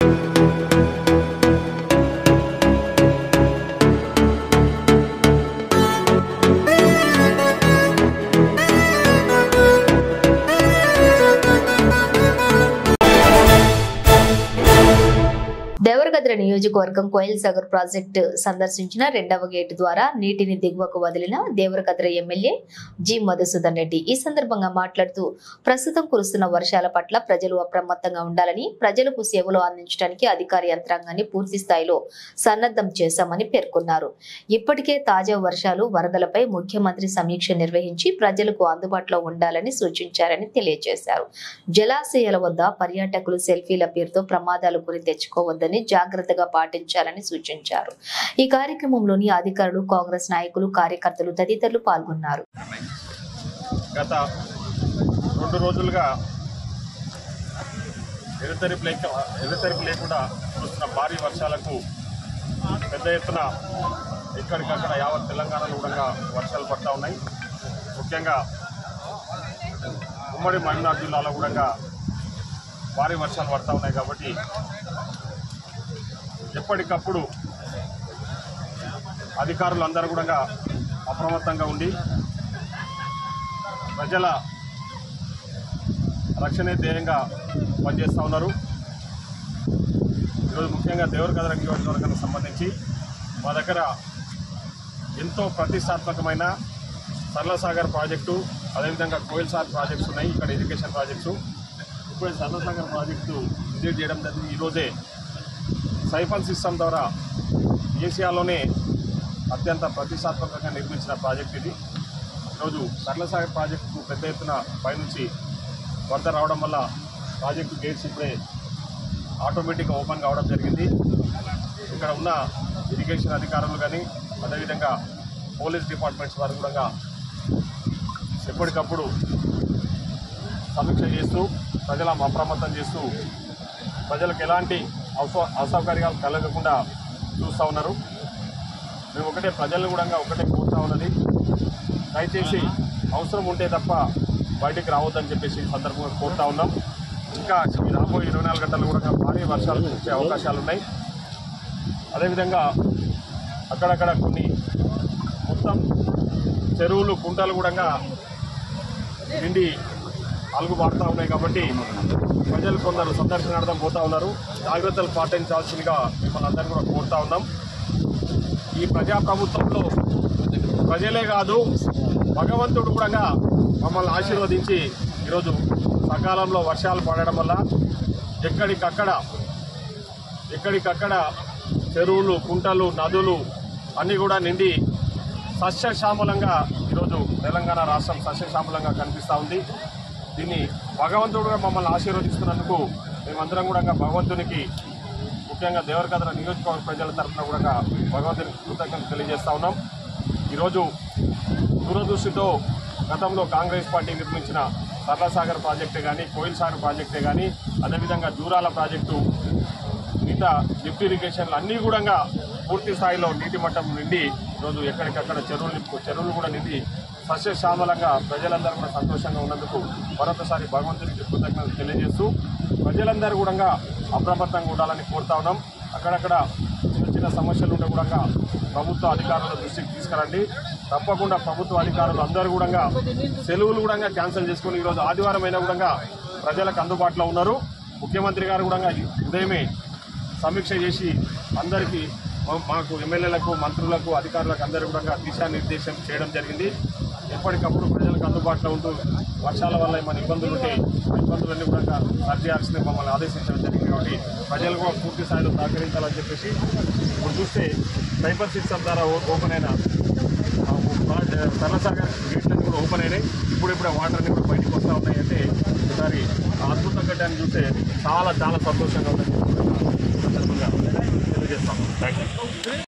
దేవరగద్ర నియోజకవర్గం కోయిల్ సాగర్ ప్రాజెక్టు సందర్శించిన రెండవ గేటు ద్వారా నీటిని దిగువకు వదిలిన దేవరగద్ర ఎమ్మెల్యే జి మధుసూదన్ రెడ్డి ఈ సందర్భంగా మాట్లాడుతూ ప్రస్తుతం కురుస్తున్న వర్షాల పట్ల ప్రజలు అప్రమత్తంగా ఉండాలని ప్రజలకు సేవలు అందించడానికి అధికార యంత్రాంగాన్ని పూర్తి స్థాయిలో సన్నద్ధం చేశామని పేర్కొన్నారు ఇప్పటికే తాజా వర్షాలు వరదలపై ముఖ్యమంత్రి సమీక్ష నిర్వహించి ప్రజలకు అందుబాటులో ఉండాలని సూచించారని తెలియజేశారు జలాశయాల వద్ద పర్యాటకులు సెల్ఫీల పేరుతో ప్రమాదాలు కొని తెచ్చుకోవద్దని జాగ్రత్తగా పాటించాలని సూచించారు ఈ కార్యక్రమంలోని అధికారులు కాంగ్రెస్ నాయకులు కార్యకర్తలు తదితరులు పాల్గొన్నారు గత రెండు రోజులుగా ఎడతెరిపి లేక ఎడతెరిపి లేకుండా కురుస్తున్న భారీ వర్షాలకు పెద్ద ఎత్తున ఎక్కడికక్కడ యావత్ తెలంగాణలో కూడా వర్షాలు పడతా ఉన్నాయి ముఖ్యంగా ఉమ్మడి మహబూబ్నగర్ జిల్లాలో కూడా భారీ వర్షాలు పడతా ఉన్నాయి కాబట్టి ఎప్పటికప్పుడు అధికారులు అందరూ కూడా అప్రమత్తంగా ఉండి ప్రజల రక్షణే ధ్యేయంగా పనిచేస్తూ ఉన్నారు ఈరోజు ముఖ్యంగా దేవరకద్ర నియోజకవర్గానికి సంబంధించి మా దగ్గర ఎంతో ప్రతిష్టాత్మకమైన సరళసాగర్ ప్రాజెక్టు అదేవిధంగా కోయిల్ సార్ ప్రాజెక్ట్స్ ఉన్నాయి ఇక్కడ ఇరిగేషన్ ప్రాజెక్ట్స్ ఇప్పుడు సరళసాగర్ ప్రాజెక్టు విజిట్ చేయడం జరిగింది ఈరోజే సైఫల్ సిస్టమ్ ద్వారా ఏషియాలోనే అత్యంత ప్రతిష్టాత్మకంగా నిర్మించిన ప్రాజెక్ట్ ఇది ఈరోజు సరళసాగర్ ప్రాజెక్టుకు పెద్ద ఎత్తున పైనుంచి వరద రావడం వల్ల ప్రాజెక్టు గేట్స్ ఇప్పుడే ఆటోమేటిక్గా ఓపెన్ కావడం జరిగింది ఇక్కడ ఉన్న ఇరిగేషన్ అధికారులు కానీ అదేవిధంగా పోలీస్ డిపార్ట్మెంట్స్ వారు కూడా ఎప్పటికప్పుడు సమీక్ష చేస్తూ ప్రజలను అప్రమత్తం చేస్తూ ప్రజలకు ఎలాంటి అసౌ అసౌకర్యాలు కలగకుండా చూస్తూ ఉన్నారు మేము ఒకటే ప్రజలను కూడా ఒకటే కోరుతా ఉన్నది దయచేసి అవసరం ఉంటే తప్ప బయటికి రావద్దని చెప్పేసి ఈ సందర్భంగా కోరుతా ఉన్నాం ఇంకా ఈ రాబోయే ఇరవై నాలుగు గంటలు కూడా భారీ వర్షాలు కురిసే అవకాశాలు ఉన్నాయి అదేవిధంగా అక్కడక్కడ కొన్ని మొత్తం చెరువులు కుంటలు కూడా నిండి అలుగు పాడుతూ ఉన్నాయి కాబట్టి ప్రజలు కొందరు సందర్శనార్థం పోతా ఉన్నారు జాగ్రత్తలు పాటించాల్సిందిగా మిమ్మల్ని అందరినీ కూడా కోరుతా ఉన్నాం ఈ ప్రజాప్రభుత్వంలో ప్రజలే కాదు భగవంతుడు కూడా మమ్మల్ని ఆశీర్వదించి ఈరోజు సకాలంలో వర్షాలు పడడం వల్ల ఎక్కడికక్కడ ఎక్కడికక్కడ చెరువులు కుంటలు నదులు అన్నీ కూడా నిండి సస్యశ్యామలంగా ఈరోజు తెలంగాణ రాష్ట్రం సస్యశ్యామలంగా కనిపిస్తూ ఉంది దీన్ని భగవంతుడుగా మమ్మల్ని ఆశీర్వదిస్తున్నందుకు మేమందరం కూడా భగవంతునికి ముఖ్యంగా దేవరకద్ర నియోజకవర్గ ప్రజల తరఫున కూడా భగవంతునికి కృతజ్ఞతలు తెలియజేస్తా ఉన్నాం ఈరోజు దూరదృష్టితో గతంలో కాంగ్రెస్ పార్టీ నిర్మించిన సరళసాగర్ ప్రాజెక్టే కానీ కోయిల్ సాగర్ ప్రాజెక్టే కానీ అదేవిధంగా జూరాల ప్రాజెక్టు మిగతా లిఫ్ట్ ఇరిగేషన్లు అన్నీ కూడా పూర్తి స్థాయిలో నీటి మట్టం నిండి ఈరోజు ఎక్కడికక్కడ చెరువులు చెరువులు కూడా నిండి సస్యశ్యామలంగా ప్రజలందరూ కూడా సంతోషంగా ఉన్నందుకు మరొకసారి భగవంతునికి కృతజ్ఞతలు తెలియజేస్తూ ప్రజలందరూ కూడా అప్రమత్తంగా ఉండాలని కోరుతా ఉన్నాం అక్కడక్కడ చిన్న చిన్న సమస్యలు ఉంటే కూడా ప్రభుత్వ అధికారుల దృష్టికి తీసుకురండి తప్పకుండా ప్రభుత్వ అధికారులు అందరూ కూడా సెలవులు కూడా క్యాన్సిల్ చేసుకొని ఈరోజు ఆదివారం అయినా కూడా ప్రజలకు అందుబాటులో ఉన్నారు ముఖ్యమంత్రి గారు కూడా ఉదయమే సమీక్ష చేసి అందరికీ మా- మాకు ఎమ్మెల్యేలకు మంత్రులకు అధికారులకు అందరూ కూడా దిశానిర్దేశం చేయడం జరిగింది ఎప్పటికప్పుడు ప్రజలకు అందుబాటులో ఉంటూ వర్షాల వల్ల ఏమైనా ఇబ్బందులు ఉంటే ఆ ఇబ్బందులన్నీ కూడా సరిచేయాల్సింది మమ్మల్ని ఆదేశించడం జరిగింది కాబట్టి ప్రజలు కూడా పూర్తి స్థాయిలో సహకరించాలని చెప్పేసి ఇప్పుడు చూస్తే సైబర్ సిస్టమ్ ద్వారా ఓ- ఓపెన్ అయిన సరళసాగర్ గేట్లన్నీ కూడా ఓపెన్ అయినాయి ఇప్పుడు ఇప్పుడే వాటర్ అన్ని కూడా బయటకు వస్తూ ఉన్నాయి అంటే ఒకసారి ఆ అద్భుత ఘట్టాన్ని చూస్తే చాలా చాలా సంతోషంగా ఉందని చెప్పి కూడా ఈ సందర్భంగా తెలియజేస్తాము థ్యాంక్ యూ